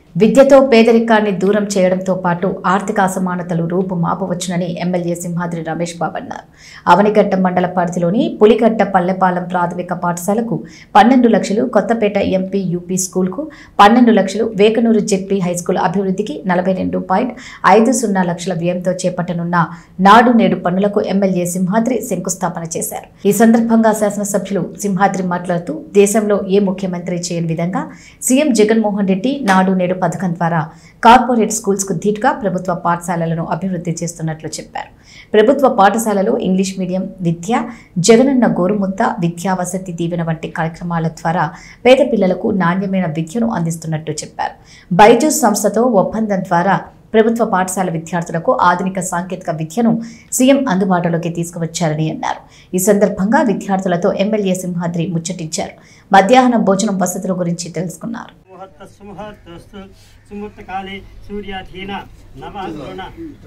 విద్యతో పేదరికాన్ని దూరం చేయడంతో పాటు ఆర్థిక అసమానతలు రూపుమాపవచ్చునని ఎమ్మెల్యే సింహాద్రి రమేష్ బాబు అన్నారు అవనిగడ్డ మండల పరిధిలోని పులిగడ్డ పల్లెపాలెం ప్రాథమిక పాఠశాలకు పన్నెండు లక్షలు కొత్తపేట ఎంపీ యూపీ స్కూల్కు పన్నెండు లక్షలు వేకనూరు జెడ్పీ హైస్కూల్ అభివృద్ధికి నలభై రెండు పాయింట్ ఐదు సున్నా లక్షల వ్యయంతో చేపట్టనున్న నాడు నేడు పనులకు ఎమ్మెల్యే సింహాద్రి శంకుస్థాపన చేశారు ఈ సందర్భంగా శాసనసభ్యులు సింహాద్రి మాట్లాడుతూ దేశంలో ఏ ముఖ్యమంత్రి చేయని విధంగా సీఎం జగన్మోహన్ రెడ్డి నాడు నేడు పథకం ద్వారా కార్పొరేట్ స్కూల్స్ కు ధీటుగా ప్రభుత్వ పాఠశాలలను అభివృద్ధి చేస్తున్నట్లు చెప్పారు ప్రభుత్వ పాఠశాలలో ఇంగ్లీష్ మీడియం విద్య జగనన్న గోరుముద్ద విద్యా వసతి దీవెన వంటి కార్యక్రమాల ద్వారా పేద పిల్లలకు నాణ్యమైన విద్యను అందిస్తున్నట్టు చెప్పారు బైజూస్ సంస్థతో ఒప్పందం ద్వారా ప్రభుత్వ పాఠశాల విద్యార్థులకు ఆధునిక సాంకేతిక విద్యను సీఎం అందుబాటులోకి తీసుకువచ్చారని అన్నారు ఈ సందర్భంగా విద్యార్థులతో ఎమ్మెల్యే సింహాద్రి ముచ్చటించారు మధ్యాహ్నం భోజనం వసతుల గురించి తెలుసుకున్నారు ముహూర్త సుముహూర్తస్తు సుముహూర్తకాలే సూర్యాధీన నవాంగుణ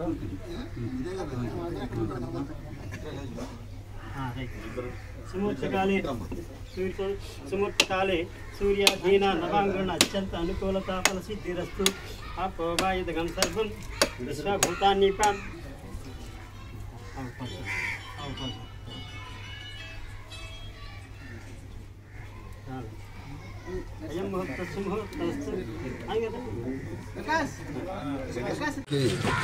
సుముహూర్తకాలే సూర్య సుముహూర్తకాలే సూర్యాధీన నవాంగుణ అత్యంత అనుకూలత ఫలసిద్ధిరస్తు అపోవాయుధగం సర్వం విశ్వభూతాన్నిపాం అవకాశం అవకాశం అయం ముహూర్త సుముహూర్తస్తు అంగత కి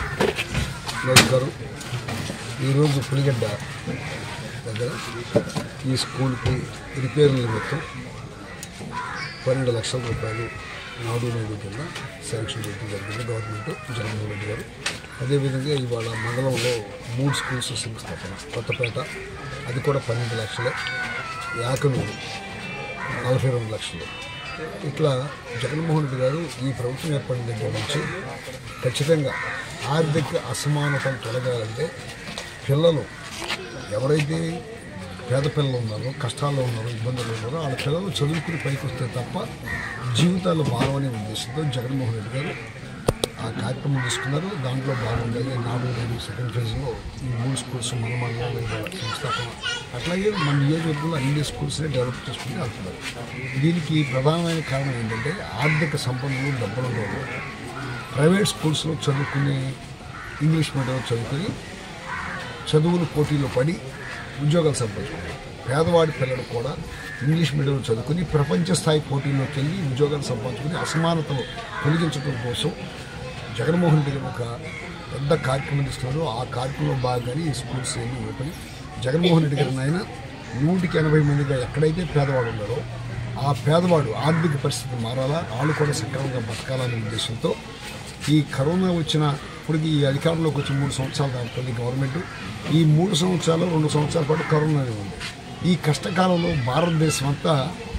నమస్కారం ఈరోజు పులిగడ్డ దగ్గర ఈ స్కూల్కి రిపేర్ల నిమిత్తం పన్నెండు లక్షల రూపాయలు నాడు నేడు కింద శాంక్షన్ చేయడం జరిగింది గవర్నమెంట్ జగన్మోహన్ రెడ్డి గారు అదేవిధంగా ఇవాళ మండలంలో మూడు స్కూల్స్ శంకుస్థాపన కొత్తపేట అది కూడా పన్నెండు లక్షలే యాకనూరు నలభై రెండు లక్షలు ఇట్లా జగన్మోహన్ రెడ్డి గారు ఈ ప్రభుత్వం ఏర్పడిన దగ్గర నుంచి ఖచ్చితంగా ఆర్థిక అసమానతలు తొలగాలంటే పిల్లలు ఎవరైతే పేద పిల్లలు ఉన్నారో కష్టాల్లో ఉన్నారో ఇబ్బందులు ఉన్నారో వాళ్ళ పిల్లలు చదువుకుని పైకి వస్తే తప్ప జీవితాలు మారవనే ఉద్దేశంతో జగన్మోహన్ రెడ్డి గారు ఆ కార్యక్రమం తీసుకున్నారు దాంట్లో భాగంగా ఈ నాడు నేడు సెకండ్ ఫేజ్లో ఈ మూడు స్కూల్స్ మన మండలంలో ఇవాళ సంస్థాపన అట్లాగే మన నియోజకవర్గంలో అన్ని స్కూల్స్ని డెవలప్ చేసుకుని వెళ్తున్నారు దీనికి ప్రధానమైన కారణం ఏంటంటే ఆర్థిక సంపన్నులు డబ్బులు ప్రైవేట్ స్కూల్స్లో చదువుకునే ఇంగ్లీష్ మీడియంలో చదువుకొని చదువులు పోటీలో పడి ఉద్యోగాలు సంపాదించుకున్నారు పేదవాడి పిల్లలు కూడా ఇంగ్లీష్ మీడియంలో చదువుకుని ప్రపంచ స్థాయి పోటీల్లోకి వెళ్ళి ఉద్యోగాలు సంపాదించుకుని అసమానతలు తొలగించడం కోసం జగన్మోహన్ రెడ్డి గారు ఒక పెద్ద కార్యక్రమం ఇస్తున్నారు ఆ కార్యక్రమంలో భాగంగానే ఈ స్కూల్స్ ఏమి ఓపెన్ జగన్మోహన్ రెడ్డి గారిని ఆయన నూటికి ఎనభై మందిగా ఎక్కడైతే పేదవాడు ఉన్నారో ఆ పేదవాడు ఆర్థిక పరిస్థితి మారాలా వాళ్ళు కూడా సక్రమంగా బతకాలనే ఉద్దేశంతో ఈ కరోనా వచ్చిన ఇప్పటికి ఈ అధికారంలోకి వచ్చి మూడు సంవత్సరాలు దాటుతుంది గవర్నమెంట్ ఈ మూడు సంవత్సరాలు రెండు సంవత్సరాల పాటు కరోనానే ఉంది ఈ కష్టకాలంలో భారతదేశం అంతా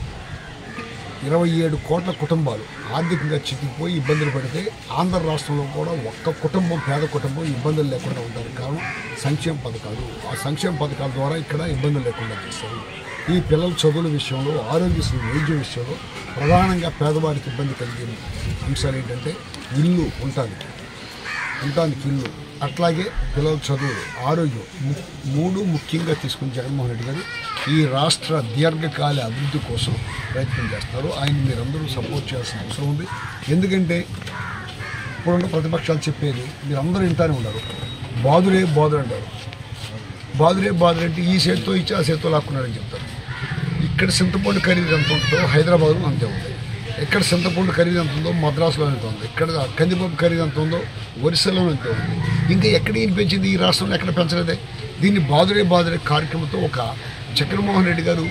ఇరవై ఏడు కోట్ల కుటుంబాలు ఆర్థికంగా చిక్కిపోయి ఇబ్బందులు పడితే ఆంధ్ర రాష్ట్రంలో కూడా ఒక్క కుటుంబం పేద కుటుంబం ఇబ్బందులు లేకుండా ఉంటారు కారణం సంక్షేమ పథకాలు ఆ సంక్షేమ పథకాల ద్వారా ఇక్కడ ఇబ్బందులు లేకుండా చేస్తారు ఈ పిల్లల చదువుల విషయంలో ఆరోగ్యశ్రీ వైద్య విషయంలో ప్రధానంగా పేదవారికి ఇబ్బంది కలిగే అంశాలు ఏంటంటే ఇల్లు ఉండటానికి ఉండటానికి ఇల్లు అట్లాగే పిల్లల చదువులు ఆరోగ్యం ము- మూడు ముఖ్యంగా తీసుకుని జగన్మోహన్ రెడ్డి గారు ఈ రాష్ట్ర దీర్ఘకాల అభివృద్ధి కోసం ప్రయత్నం చేస్తారు ఆయన మీరందరూ సపోర్ట్ చేయాల్సిన అవసరం ఉంది ఎందుకంటే ఇప్పుడున్న ప్రతిపక్షాలు చెప్పేది మీరందరూ వింటానే ఉన్నారు బాదురే బాదురు అంటారు బాదురే బాదురు అంటే ఈ చేతితో ఇచ్చి ఆ చేతితో లాక్కున్నారని చెప్తారు ఇక్కడ చింతపండు ఖరీదు ఎంత ఉంటుందో హైదరాబాద్లో అంతే ఉంది ఎక్కడ చింతపండు ఖరీదు ఎంత ఉందో మద్రాసులో ఎంత ఉంది ఇక్కడ కందిపప్పు ఖరీదు ఎంత ఉందో ఒరిస్సాలో ఎంత ఉంది ఇంకా ఎక్కడ ఈయన పెంచింది ఈ రాష్ట్రంలో ఎక్కడ పెంచలేదే దీన్ని బాదురే బాదురే కార్యక్రమంతో ఒక జగన్మోహన్ రెడ్డి గారు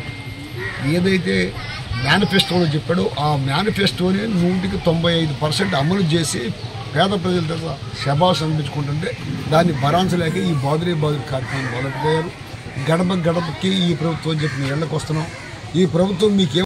ఏదైతే మేనిఫెస్టోలో చెప్పాడో ఆ మేనిఫెస్టోని నూటికి తొంభై ఐదు పర్సెంట్ అమలు చేసి పేద ప్రజల దగ్గర శబాస్ అనిపించుకుంటుంటే దాన్ని భరాంచలేక ఈ బాదురే బాదురే కార్యక్రమం మొదలుపెట్టారు గడప గడపకి ఈ ప్రభుత్వం చెప్పిన ఇళ్ళకి వస్తున్నాం ఈ ప్రభుత్వం మీకు